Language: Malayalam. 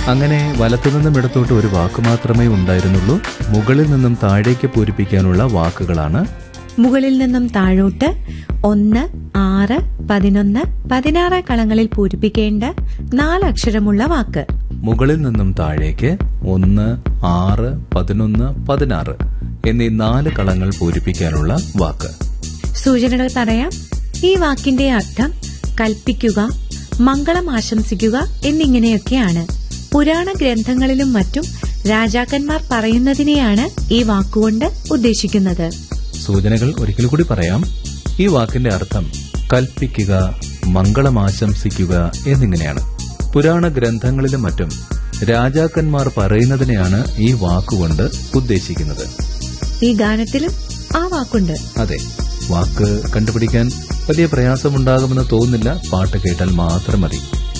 അങ്ങനെ വലത്തുനിന്നും ഇടത്തോട്ട് ഒരു വാക്ക് മാത്രമേ ഉണ്ടായിരുന്നുള്ളൂ മുകളിൽ നിന്നും താഴേക്ക് പൂരിപ്പിക്കാനുള്ള വാക്കുകളാണ് മുകളിൽ നിന്നും താഴോട്ട് ഒന്ന് ആറ് പതിനൊന്ന് പതിനാറ് കളങ്ങളിൽ പൂരിപ്പിക്കേണ്ട നാലക്ഷരമുള്ള വാക്ക് മുകളിൽ നിന്നും താഴേക്ക് ഒന്ന് ആറ് പതിനൊന്ന് പതിനാറ് എന്നീ നാല് കളങ്ങൾ പൂരിപ്പിക്കാനുള്ള വാക്ക് സൂചനകൾ പറയാം ഈ വാക്കിന്റെ അർത്ഥം കൽപ്പിക്കുക മംഗളം ആശംസിക്കുക എന്നിങ്ങനെയൊക്കെയാണ് പുരാണ ഗ്രന്ഥങ്ങളിലും മറ്റും രാജാക്കന്മാർ പറയുന്നതിനെയാണ് ഈ വാക്കുകൊണ്ട് ഉദ്ദേശിക്കുന്നത് സൂചനകൾ ഒരിക്കൽ കൂടി പറയാം ഈ വാക്കിന്റെ അർത്ഥം കൽപ്പിക്കുക മംഗളമാശംസിക്കുക എന്നിങ്ങനെയാണ് പുരാണ ഗ്രന്ഥങ്ങളിലും മറ്റും രാജാക്കന്മാർ പറയുന്നതിനെയാണ് ഈ വാക്കുകൊണ്ട് ഉദ്ദേശിക്കുന്നത് ഈ ഗാനത്തിലും ആ വാക്കുണ്ട് അതെ വാക്ക് കണ്ടുപിടിക്കാൻ വലിയ പ്രയാസമുണ്ടാകുമെന്ന് തോന്നുന്നില്ല പാട്ട് കേട്ടാൽ മാത്രം മതി